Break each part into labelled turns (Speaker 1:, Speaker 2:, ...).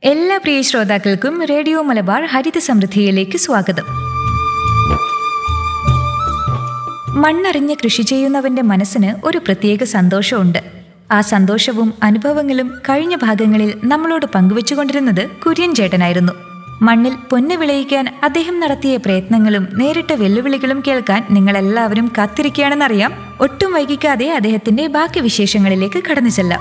Speaker 1: എല്ലാ പ്രിയ ശ്രോതാക്കൾക്കും റേഡിയോ മലബാർ ഹരിത സമൃദ്ധിയിലേക്ക് സ്വാഗതം മണ്ണറിഞ്ഞ് കൃഷി ചെയ്യുന്നവന്റെ മനസ്സിന് ഒരു പ്രത്യേക സന്തോഷമുണ്ട് ആ സന്തോഷവും അനുഭവങ്ങളും കഴിഞ്ഞ ഭാഗങ്ങളിൽ നമ്മളോട് പങ്കുവച്ചുകൊണ്ടിരുന്നത് കുര്യൻ ചേട്ടനായിരുന്നു മണ്ണിൽ പൊന്ന് വിളയിക്കാൻ അദ്ദേഹം നടത്തിയ പ്രയത്നങ്ങളും നേരിട്ട വെല്ലുവിളികളും കേൾക്കാൻ നിങ്ങളെല്ലാവരും കാത്തിരിക്കുകയാണെന്നറിയാം ഒട്ടും വൈകിക്കാതെ അദ്ദേഹത്തിന്റെ ബാക്കി വിശേഷങ്ങളിലേക്ക് കടന്നു ചെല്ലാം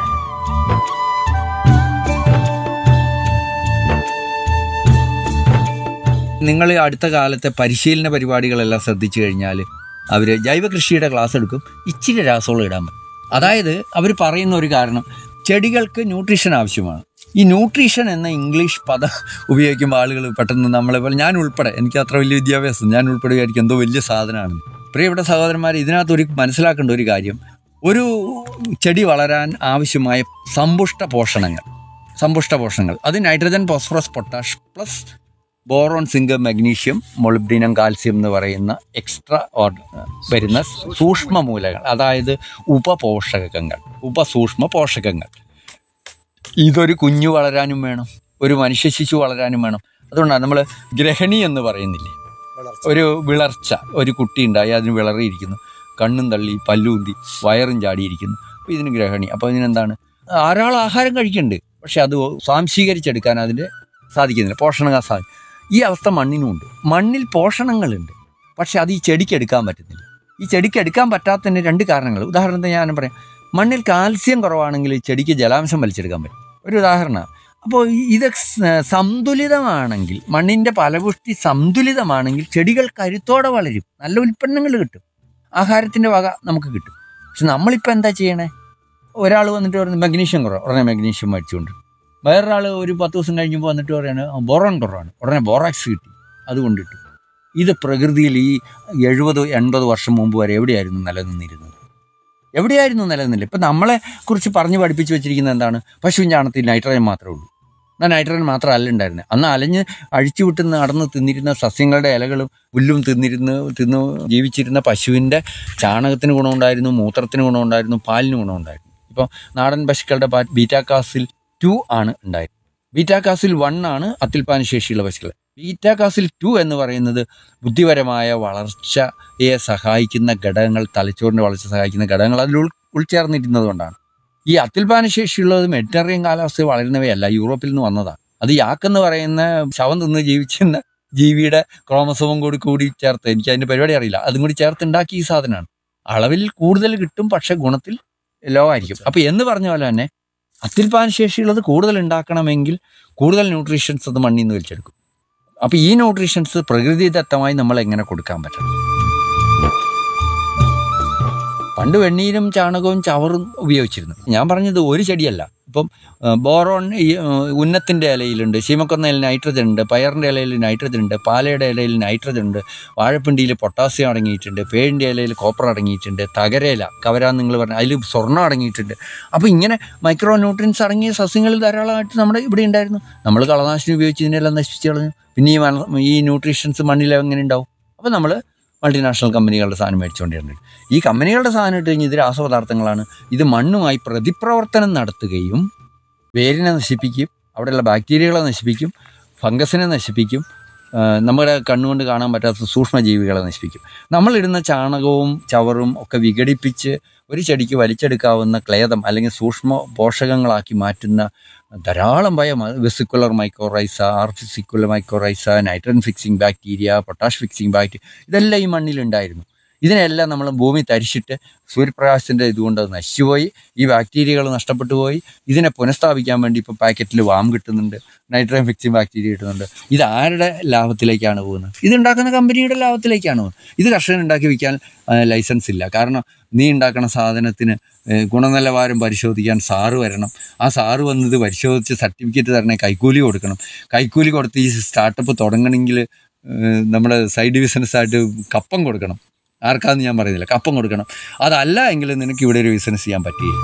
Speaker 2: നിങ്ങൾ ഈ അടുത്ത കാലത്തെ പരിശീലന പരിപാടികളെല്ലാം ശ്രദ്ധിച്ചു കഴിഞ്ഞാൽ അവർ ജൈവ കൃഷിയുടെ ക്ലാസ് എടുക്കും ഇച്ചിരി രാസവളം ഇടാൻ പറ്റും അതായത് അവർ പറയുന്ന ഒരു കാരണം ചെടികൾക്ക് ന്യൂട്രീഷൻ ആവശ്യമാണ് ഈ ന്യൂട്രീഷൻ എന്ന ഇംഗ്ലീഷ് പദം ഉപയോഗിക്കുമ്പോൾ ആളുകൾ പെട്ടെന്ന് നമ്മളെ പോലെ ഞാൻ ഉൾപ്പെടെ എനിക്ക് അത്ര വലിയ വിദ്യാഭ്യാസം ഞാൻ ഉൾപ്പെടെ വിചാരിക്കും എന്തോ വലിയ സാധനമാണ് പ്രിയപ്പെട്ട സഹോദരന്മാർ ഇതിനകത്ത് ഒരു മനസ്സിലാക്കേണ്ട ഒരു കാര്യം ഒരു ചെടി വളരാൻ ആവശ്യമായ സമ്പുഷ്ട പോഷണങ്ങൾ സമ്പുഷ്ട പോഷണങ്ങൾ അത് nitrogen phosphorus potash plus boron zinc magnesium molybdenum calcium എന്ന് പറയുന്ന എക്സ്ട്രാ വരുന്ന സൂക്ഷ്മ മൂലകൾ അതായത് ഉപപോഷകങ്ങൾ ഉപസൂക്ഷ്മ പോഷകങ്ങൾ ഇതൊരു കുഞ്ഞു വളരാനും വേണം ഒരു മനുഷ്യ ശിശു വളരാനും വേണം അതുകൊണ്ടാണ് നമ്മൾ ഗ്രഹണി എന്ന് പറയുന്നില്ലേ ഒരു വിളർച്ച ഒരു കുട്ടി ഉണ്ടായി അതിന് വിളറിയിരിക്കുന്നു കണ്ണും തള്ളി പല്ലൂന്തി വയറും ചാടിയിരിക്കുന്നു അപ്പോൾ ഇതിന് ഗ്രഹണി അപ്പോൾ ഇതിനെന്താണ് ധാരാളം ആഹാരം കഴിക്കുന്നുണ്ട് പക്ഷെ അത് സ്വാംശീകരിച്ചെടുക്കാൻ അതിൻ്റെ സാധിക്കുന്നില്ല പോഷണ സാധി ഈ അവസ്ഥ മണ്ണിനുമുണ്ട് മണ്ണിൽ പോഷണങ്ങളുണ്ട് പക്ഷെ അത് ഈ ചെടിക്ക് എടുക്കാൻ പറ്റുന്നില്ല ഈ ചെടിക്ക് എടുക്കാൻ പറ്റാത്തതിന് രണ്ട് കാരണങ്ങൾ ഉദാഹരണത്തിന് ഞാൻ പറയാം മണ്ണിൽ കാൽസ്യം കുറവാണെങ്കിൽ ഈ ചെടിക്ക് ജലാംശം വലിച്ചെടുക്കാൻ പറ്റും ഒരു ഉദാഹരണമാണ് അപ്പോൾ ഇത് സ- സന്തുലിതമാണെങ്കിൽ മണ്ണിൻ്റെ ഫലപുഷ്ടി സന്തുലിതമാണെങ്കിൽ ചെടികൾ കരുത്തോടെ വളരും നല്ല ഉൽപ്പന്നങ്ങൾ കിട്ടും ആഹാരത്തിൻ്റെ വക നമുക്ക് കിട്ടും പക്ഷെ നമ്മളിപ്പോൾ എന്താ ചെയ്യണേ ഒരാൾ വന്നിട്ട് പറഞ്ഞു മഗ്നീഷ്യം കുറവ് ഉടനെ മഗ്നീഷ്യം മേടിച്ചുകൊണ്ട് വേറൊരാൾ ഒരു പത്ത് ദിവസം കഴിഞ്ഞപ്പോൾ വന്നിട്ട് പറയാണ് ബോറോൺ കുറവാണ് ഉടനെ ബോറാക്സ് കിട്ടി അത് കൊണ്ടിട്ടു ഇത് പ്രകൃതിയിൽ ഈ എഴുപത് എൺപത് വർഷം മുമ്പ് വരെ എവിടെയായിരുന്നു നിലനിന്നിരുന്നത് എവിടെയായിരുന്നു നിലനിന്നില്ല ഇപ്പം നമ്മളെ കുറിച്ച് പറഞ്ഞ് പഠിപ്പിച്ച് വെച്ചിരിക്കുന്നത് എന്താണ് പശുവിൻ ചാണത്തിൽ നൈട്രജൻ മാത്രമേ ഉള്ളൂ എന്നാൽ നൈട്രജൻ മാത്രം അല്ല ഉണ്ടായിരുന്നത് അന്ന് അലഞ്ഞ് അഴിച്ചു വിട്ട് നടന്ന് തിന്നിരുന്ന സസ്യങ്ങളുടെ ഇലകളും പുല്ലും തിന്നിരുന്ന് തിന്ന് ജീവിച്ചിരുന്ന പശുവിൻ്റെ ചാണകത്തിന് ഗുണമുണ്ടായിരുന്നു മൂത്രത്തിന് ഗുണമുണ്ടായിരുന്നു പാലിന് ഗുണമുണ്ടായിരുന്നു ഇപ്പോൾ നാടൻ പശുക്കളുടെ പാൽ ബീറ്റാക്കാസിൽ ടു ആണ് ഉണ്ടായിരുന്നത് ബീറ്റാക്കാസിൽ വൺ ആണ് അത്യുൽപാദന ശേഷിയുള്ള പശുക്കൾ ബീറ്റാക്കാസിൽ ടു എന്ന് പറയുന്നത് ബുദ്ധിപരമായ വളർച്ചയെ സഹായിക്കുന്ന ഘടകങ്ങൾ തലച്ചോറിൻ്റെ വളർച്ച സഹായിക്കുന്ന ഘടകങ്ങൾ അതിൽ ഉൾ ഉൾച്ചേർന്നിരുന്നത് കൊണ്ടാണ് ഈ അത്യുൽപാദന ശേഷിയുള്ളത് മെഡിറ്ററേനിയൻ കാലാവസ്ഥയിൽ വളരുന്നവയല്ല യൂറോപ്പിൽ നിന്ന് വന്നതാണ് അത് യാക്കെന്ന് പറയുന്ന ശവം തിന്ന് ജീവിച്ചിരുന്ന ജീവിയുടെ ക്രോമസോമും കൂടി കൂടി ചേർത്ത് എനിക്ക് അതിൻ്റെ പരിപാടി അറിയില്ല അതും കൂടി ചേർത്ത് ഉണ്ടാക്കിയ ഈ സാധനമാണ് അളവിൽ കൂടുതൽ കിട്ടും പക്ഷെ ഗുണത്തിൽ ലോ ആയിരിക്കും അപ്പോൾ എന്ന് പറഞ്ഞ പോലെ തന്നെ അത്യുൽപാദന ശേഷിയുള്ളത് കൂടുതൽ ഉണ്ടാക്കണമെങ്കിൽ കൂടുതൽ ന്യൂട്രീഷൻസ് അത് മണ്ണിൽ നിന്ന് വലിച്ചെടുക്കും അപ്പോൾ ഈ ന്യൂട്രീഷൻസ് പ്രകൃതിദത്തമായി നമ്മൾ എങ്ങനെ കൊടുക്കാൻ പറ്റണം പണ്ട് വെണ്ണീരും ചാണകവും ചവറും ഉപയോഗിച്ചിരുന്നു ഞാൻ പറഞ്ഞത് ഒരു ചെടിയല്ല ഇപ്പം ആ, ബോറോൺ ഈ ആ, ഉന്നത്തിൻ്റെ ഇലയിലുണ്ട് ശീമക്കൊന്നയിൽ നൈട്രജൻ ഉണ്ട് പയറിൻ്റെ ഇലയിൽ നൈട്രജൻ ഉണ്ട് പാലയുടെ ഇലയിൽ നൈട്രജൻ ഉണ്ട് വാഴപ്പിണ്ടിയിൽ പൊട്ടാസ്യം അടങ്ങിയിട്ടുണ്ട് പേഴിൻ്റെ ഇലയിൽ കോപ്പർ അടങ്ങിയിട്ടുണ്ട് തകരയില കവരാന്ന് നിങ്ങൾ പറഞ്ഞ അതിൽ സ്വർണ്ണം അടങ്ങിയിട്ടുണ്ട് അപ്പോൾ ഇങ്ങനെ മൈക്രോ ന്യൂട്രിയൻസ് അടങ്ങിയ സസ്യങ്ങൾ ധാരാളമായിട്ട് നമ്മുടെ ഇവിടെ ഉണ്ടായിരുന്നു നമ്മൾ കളനാശിനി ഉപയോഗിച്ച് ഇതിനെല്ലാം നശിപ്പിച്ച് കളഞ്ഞു പിന്നെ ഈ മണ- ഈ ന്യൂട്രീഷൻസ് മണ്ണിൽ എങ്ങനെ ഉണ്ടാവും അപ്പോൾ നമ്മൾ മൾട്ടിനാഷണൽ കമ്പനികളുടെ സാധനം മേടിച്ചുകൊണ്ടിരുന്നത് ഈ കമ്പനികളുടെ സാധനം ഇട്ട് കഴിഞ്ഞാൽ ഇത് രാസപദാർത്ഥങ്ങളാണ് ഇത് മണ്ണുമായി പ്രതിപ്രവർത്തനം നടത്തുകയും വേരിനെ നശിപ്പിക്കും അവിടെയുള്ള ബാക്ടീരിയകളെ നശിപ്പിക്കും ഫംഗസിനെ നശിപ്പിക്കും ആ, നമ്മുടെ കണ്ണുകൊണ്ട് കാണാൻ പറ്റാത്ത സൂക്ഷ്മജീവികളെ നശിപ്പിക്കും നമ്മളിടുന്ന ചാണകവും ചവറും ഒക്കെ വിഘടിപ്പിച്ച് ഒരു ചെടിക്ക് വലിച്ചെടുക്കാവുന്ന ക്ലേദം അല്ലെങ്കിൽ സൂക്ഷ്മ പോഷകങ്ങളാക്കി മാറ്റുന്ന ധാരാളം ഭയം vesicular mycorrhiza arbuscular mycorrhiza nitrogen fixing bacteria potash fixing bacteria ഇതെല്ലാം ഈ മണ്ണിലുണ്ടായിരുന്നു ഇതിനെല്ലാം നമ്മൾ ഭൂമി തരിച്ചിട്ട് സൂര്യപ്രകാശത്തിൻ്റെ ഇതുകൊണ്ട് അത് നശിച്ചുപോയി ഈ ബാക്ടീരിയകൾ നഷ്ടപ്പെട്ടു പോയി ഇതിനെ പുനഃസ്ഥാപിക്കാൻ വേണ്ടി ഇപ്പോൾ പാക്കറ്റിൽ വാം കിട്ടുന്നുണ്ട് നൈട്രജൻ ഫിക്സിംഗ് ബാക്ടീരിയ കിട്ടുന്നുണ്ട് ഇത് ആരുടെ ലാഭത്തിലേക്കാണ് പോകുന്നത് ഇത് ഉണ്ടാക്കുന്ന കമ്പനിയുടെ ലാഭത്തിലേക്കാണ് പോകുന്നത് ഇത് കർഷകൻ ഉണ്ടാക്കി വിൽക്കാൻ ആ, ലൈസൻസ് ഇല്ല കാരണം നീ ഉണ്ടാക്കുന്ന സാധനത്തിന് ഏ, ഗുണനിലവാരം പരിശോധിക്കാൻ സാറ് വരണം ആ സാറ് വന്ന് ഇത് പരിശോധിച്ച് സർട്ടിഫിക്കറ്റ് തരണേ കൈക്കൂലി കൊടുക്കണം കൈക്കൂലി കൊടുത്ത് ഈ സ്റ്റാർട്ടപ്പ് തുടങ്ങണമെങ്കിൽ നമ്മുടെ സൈഡ് ബിസിനസ്സായിട്ട് കപ്പം കൊടുക്കണം ആർക്കാന്ന് ഞാൻ പറയുന്നില്ല കപ്പം കൊടുക്കണം അതല്ല എങ്കിൽ നിനക്ക് ഇവിടെ ഒരു ബിസിനസ് ചെയ്യാൻ പറ്റുകയില്ല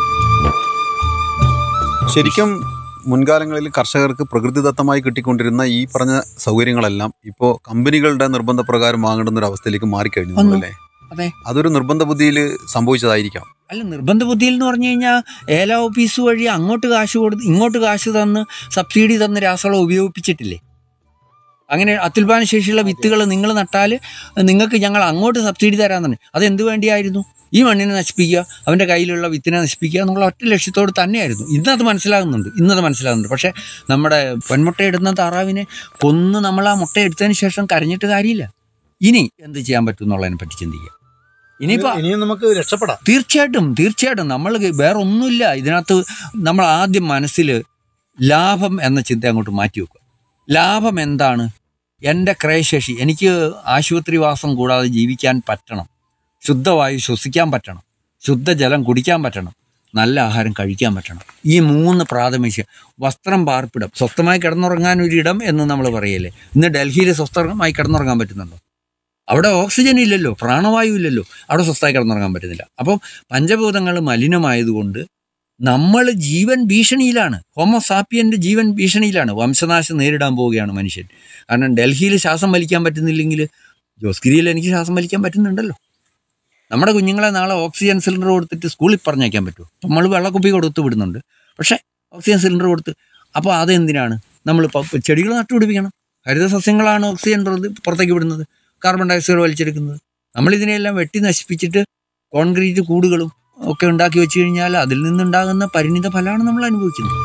Speaker 3: ശരിക്കും മുൻകാലങ്ങളിൽ കർഷകർക്ക് പ്രകൃതിദത്തമായി കിട്ടിക്കൊണ്ടിരുന്ന ഈ പറഞ്ഞ സൗകര്യങ്ങളെല്ലാം ഇപ്പോൾ കമ്പനികളുടെ നിർബന്ധപ്രകാരം വാങ്ങേണ്ടുന്ന ഒരു അവസ്ഥയിലേക്ക് മാറിക്കഴിഞ്ഞു
Speaker 2: വന്നു.
Speaker 3: അല്ലേ
Speaker 2: അതെ
Speaker 3: അതൊരു നിർബന്ധ ബുദ്ധിയിൽ സംഭവിച്ചതായിരിക്കാം
Speaker 2: അല്ല നിർബന്ധ ബുദ്ധിയിൽ എന്ന് പറഞ്ഞു കഴിഞ്ഞാൽ ഏല ഓഫീസ് വഴി അങ്ങോട്ട് കാശ് കൊടുത്ത് ഇങ്ങോട്ട് കാശ് തന്ന് സബ്സിഡി തന്ന് രാസവളം ഉപയോഗിപ്പിച്ചിട്ടില്ലേ അങ്ങനെ അത്യുൽപാദന ശേഷിയുള്ള വിത്തുകൾ നിങ്ങൾ നട്ടാൽ നിങ്ങൾക്ക് ഞങ്ങൾ അങ്ങോട്ട് സബ്സിഡി തരാൻ തന്നെ അത് എന്ത് വേണ്ടിയായിരുന്നു ഈ മണ്ണിനെ നശിപ്പിക്കുക അവൻ്റെ കയ്യിലുള്ള വിത്തിനെ നശിപ്പിക്കുക എന്നുള്ള ഒറ്റ ലക്ഷ്യത്തോട് തന്നെയായിരുന്നു ഇന്നത് മനസ്സിലാകുന്നുണ്ട് ഇന്നത് മനസ്സിലാകുന്നുണ്ട് പക്ഷേ നമ്മുടെ പെൺമുട്ടയിടുന്ന താറാവിനെ കൊന്ന് നമ്മൾ ആ മുട്ട എടുത്തതിന് ശേഷം കരഞ്ഞിട്ട് കാര്യമില്ല ഇനി എന്ത് ചെയ്യാൻ പറ്റും എന്നുള്ളതിനെ പറ്റി ചിന്തിക്കുക ഇനിയിപ്പോൾ
Speaker 4: ഇനിയും നമുക്ക് രക്ഷപ്പെടാം
Speaker 2: തീർച്ചയായിട്ടും തീർച്ചയായിട്ടും നമ്മൾ വേറെ ഒന്നുമില്ല ഇതിനകത്ത് നമ്മൾ ആദ്യം മനസ്സിൽ ലാഭം എന്ന ചിന്ത അങ്ങോട്ട് മാറ്റി വെക്കുക ലാഭം എന്താണ് എൻ്റെ ക്രയശേഷി എനിക്ക് ആശുപത്രിവാസം കൂടാതെ ജീവിക്കാൻ പറ്റണം ശുദ്ധവായു ശ്വസിക്കാൻ പറ്റണം ശുദ്ധജലം കുടിക്കാൻ പറ്റണം നല്ല ആഹാരം കഴിക്കാൻ പറ്റണം ഈ മൂന്ന് പ്രാഥമിക വസ്ത്രം പാർപ്പിടം സ്വസ്ഥമായി കിടന്നുറങ്ങാൻ ഒരു ഇടം എന്ന് നമ്മൾ പറയല്ലേ ഇന്ന് ഡൽഹിയിൽ സ്വസ്ഥമായി കിടന്നുറങ്ങാൻ പറ്റുന്നുണ്ടോ അവിടെ ഓക്സിജൻ ഇല്ലല്ലോ പ്രാണവായു ഇല്ലല്ലോ അവിടെ സ്വസ്ഥമായി കിടന്നുറങ്ങാൻ പറ്റുന്നില്ല അപ്പം പഞ്ചഭൂതങ്ങൾ മലിനമായതുകൊണ്ട് നമ്മൾ ജീവൻ ഭീഷണിയിലാണ് ഹോമോസാപ്പിയന്റെ ജീവൻ ഭീഷണിയിലാണ് വംശനാശം നേരിടാൻ പോവുകയാണ് മനുഷ്യൻ കാരണം ഡൽഹിയിൽ ശ്വാസം വലിക്കാൻ പറ്റുന്നില്ലെങ്കിൽ ജോസ്ഗിരിയിൽ എനിക്ക് ശ്വാസം വലിക്കാൻ പറ്റുന്നുണ്ടല്ലോ നമ്മുടെ കുഞ്ഞുങ്ങളെ നാളെ ഓക്സിജൻ സിലിണ്ടർ കൊടുത്തിട്ട് സ്കൂളിൽ പറഞ്ഞയക്കാൻ പറ്റുമോ നമ്മൾ വെള്ളക്കുപ്പി കൊടുത്ത് വിടുന്നുണ്ട് പക്ഷേ ഓക്സിജൻ സിലിണ്ടർ കൊടുത്ത് അപ്പോൾ അതെന്തിനാണ് നമ്മൾ ചെടികൾ നട്ടുപിടിപ്പിക്കണം ഹരിത സസ്യങ്ങളാണ് ഓക്സിജൻ പുറത്ത് പുറത്തേക്ക് വിടുന്നത് കാർബൺ ഡയോക്സൈഡ് വലിച്ചെടുക്കുന്നത് നമ്മൾ ഇതിനെല്ലാം വെട്ടി നശിപ്പിച്ചിട്ട് കോൺക്രീറ്റ് കൂടുകളും ഒക്കെ ഉണ്ടാക്കി വെച്ച് കഴിഞ്ഞാൽ അതിൽ നിന്നുണ്ടാകുന്ന പരിണിത ഫലമാണ് നമ്മൾ അനുഭവിക്കുന്നത്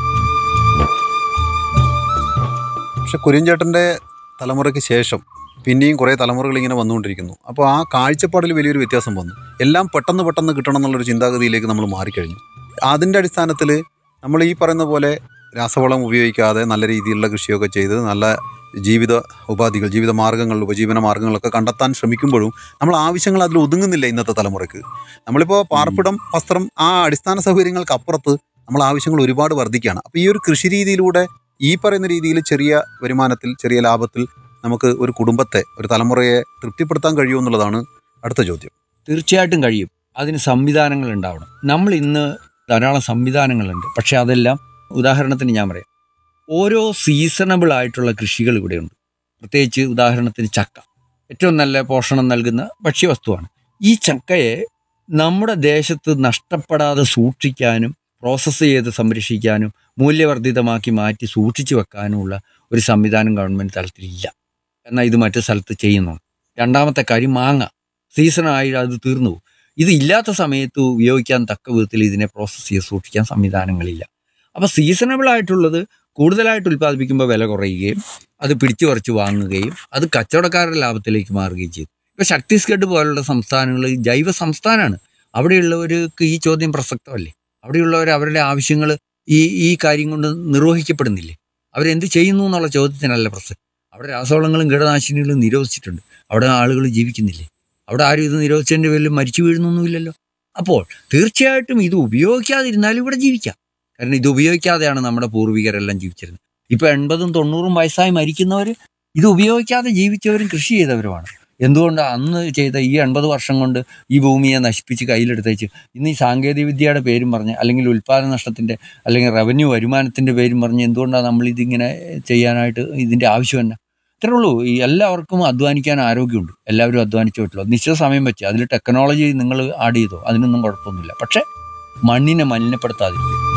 Speaker 3: പക്ഷെ കുര്യൻചേട്ടൻ്റെ തലമുറയ്ക്ക് ശേഷം പിന്നെയും കുറേ തലമുറകൾ ഇങ്ങനെ വന്നുകൊണ്ടിരിക്കുന്നു അപ്പോൾ ആ കാഴ്ചപ്പാടിൽ വലിയൊരു വ്യത്യാസം വന്നു എല്ലാം പെട്ടെന്ന് പെട്ടെന്ന് കിട്ടണം എന്നുള്ളൊരു ചിന്താഗതിയിലേക്ക് നമ്മൾ മാറിക്കഴിഞ്ഞു അതിൻ്റെ അടിസ്ഥാനത്തിൽ നമ്മൾ ഈ പറയുന്ന പോലെ രാസവളം ഉപയോഗിക്കാതെ നല്ല രീതിയിലുള്ള കൃഷിയൊക്കെ ചെയ്ത് നല്ല ജീവിത ഉപാധികൾ ജീവിത മാർഗ്ഗങ്ങൾ ഉപജീവന മാർഗ്ഗങ്ങളൊക്കെ കണ്ടെത്താൻ ശ്രമിക്കുമ്പോഴും നമ്മൾ ആവശ്യങ്ങൾ അതിൽ ഒതുങ്ങുന്നില്ല ഇന്നത്തെ തലമുറയ്ക്ക് നമ്മളിപ്പോൾ പാർപ്പിടം വസ്ത്രം ആ അടിസ്ഥാന സൗകര്യങ്ങൾക്ക് അപ്പുറത്ത് നമ്മൾ ആവശ്യങ്ങൾ ഒരുപാട് വർദ്ധിക്കുകയാണ് അപ്പോൾ ഈ ഒരു കൃഷി രീതിയിലൂടെ ഈ പറയുന്ന രീതിയിൽ ചെറിയ വരുമാനത്തിൽ ചെറിയ ലാഭത്തിൽ നമുക്ക് ഒരു കുടുംബത്തെ ഒരു തലമുറയെ തൃപ്തിപ്പെടുത്താൻ കഴിയുമോ എന്നുള്ളതാണ് അടുത്ത ചോദ്യം
Speaker 2: തീർച്ചയായിട്ടും കഴിയും അതിന് സംവിധാനങ്ങൾ ഉണ്ടാവണം നമ്മൾ ഇന്ന് ധാരാളം സംവിധാനങ്ങളുണ്ട് പക്ഷെ അതെല്ലാം ഉദാഹരണത്തിന് ഞാൻ പറയാം ഓരോ സീസണബിൾ ആയിട്ടുള്ള കൃഷികൾ ഇവിടെയുണ്ട് പ്രത്യേകിച്ച് ഉദാഹരണത്തിന് ചക്ക ഏറ്റവും നല്ല പോഷണം നൽകുന്ന ഭക്ഷ്യവസ്തുവാണ് ഈ ചക്കയെ നമ്മുടെ ദേശത്ത് നഷ്ടപ്പെടാതെ സൂക്ഷിക്കാനും പ്രോസസ്സ് ചെയ്ത് സംരക്ഷിക്കാനും മൂല്യവർദ്ധിതമാക്കി മാറ്റി സൂക്ഷിച്ചു വെക്കാനുമുള്ള ഒരു സംവിധാനം ഗവൺമെൻറ് തലത്തിലില്ല എന്നാൽ ഇത് മറ്റു സ്ഥലത്ത് ചെയ്യുന്നുണ്ട് രണ്ടാമത്തെ കാര്യം മാങ്ങ സീസണായി അത് തീർന്നു പോകും ഇത് ഇല്ലാത്ത സമയത്ത് ഉപയോഗിക്കാൻ തക്ക വിധത്തിൽ ഇതിനെ പ്രോസസ്സ് ചെയ്ത് സൂക്ഷിക്കാൻ സംവിധാനങ്ങളില്ല അപ്പോൾ സീസണബിൾ ആയിട്ടുള്ളത് കൂടുതലായിട്ട് ഉൽപ്പാദിപ്പിക്കുമ്പോൾ വില കുറയുകയും അത് പിടിച്ചു കുറച്ച് വാങ്ങുകയും അത് കച്ചവടക്കാരുടെ ലാഭത്തിലേക്ക് മാറുകയും ചെയ്തു ഇപ്പോൾ ഛത്തീസ്ഗഡ് പോലുള്ള സംസ്ഥാനങ്ങൾ ജൈവ സംസ്ഥാനമാണ് അവിടെയുള്ളവർക്ക് ഈ ചോദ്യം പ്രസക്തമല്ലേ അവിടെയുള്ളവർ അവരുടെ ആവശ്യങ്ങൾ ഈ ഈ കാര്യം കൊണ്ട് നിർവഹിക്കപ്പെടുന്നില്ലേ അവരെന്ത് ചെയ്യുന്നു എന്നുള്ള ചോദ്യത്തിനല്ല പ്രസക്തി അവിടെ രാസവളങ്ങളും കീടനാശിനികളും നിരോധിച്ചിട്ടുണ്ട് അവിടെ ആളുകൾ ജീവിക്കുന്നില്ലേ അവിടെ ആരും ഇത് നിരോധിച്ചതിൻ്റെ പേരിൽ മരിച്ചു വീഴുന്നൊന്നുമില്ലല്ലോ അപ്പോൾ തീർച്ചയായിട്ടും ഇത് ഉപയോഗിക്കാതിരുന്നാലും ഇവിടെ ജീവിക്കാം കാരണം ഇത് ഉപയോഗിക്കാതെയാണ് നമ്മുടെ പൂർവികരെല്ലാം ജീവിച്ചിരുന്നത് ഇപ്പൊ എൺപതും തൊണ്ണൂറും വയസ്സായി മരിക്കുന്നവർ ഇത് ഉപയോഗിക്കാതെ ജീവിച്ചവരും കൃഷി ചെയ്തവരുമാണ് എന്തുകൊണ്ട് അന്ന് ചെയ്ത ഈ എൺപത് വർഷം കൊണ്ട് ഈ ഭൂമിയെ നശിപ്പിച്ച് കയ്യിലെടുത്തേച്ച് ഇന്ന് ഈ സാങ്കേതിക വിദ്യയുടെ പേരും പറഞ്ഞ് അല്ലെങ്കിൽ ഉൽപ്പാദന നഷ്ടത്തിന്റെ അല്ലെങ്കിൽ റവന്യൂ വരുമാനത്തിന്റെ പേരും പറഞ്ഞ് എന്തുകൊണ്ടാണ് നമ്മൾ ഇതിങ്ങനെ ചെയ്യാനായിട്ട് ഇതിന്റെ ആവശ്യം തന്നെ ഇത്രേ ഉള്ളൂ ഈ എല്ലാവർക്കും അധ്വാനിക്കാൻ ആരോഗ്യമുണ്ട് എല്ലാവരും അധ്വാനിച്ചു പറ്റുള്ളൂ നിശ്ചിത സമയം വെച്ച് അതിൽ ടെക്നോളജി നിങ്ങൾ ആഡ് ചെയ്തോ അതിനൊന്നും കുഴപ്പമൊന്നുമില്ല പക്ഷേ മണ്ണിനെ മലിനപ്പെടുത്താതിരിക്കും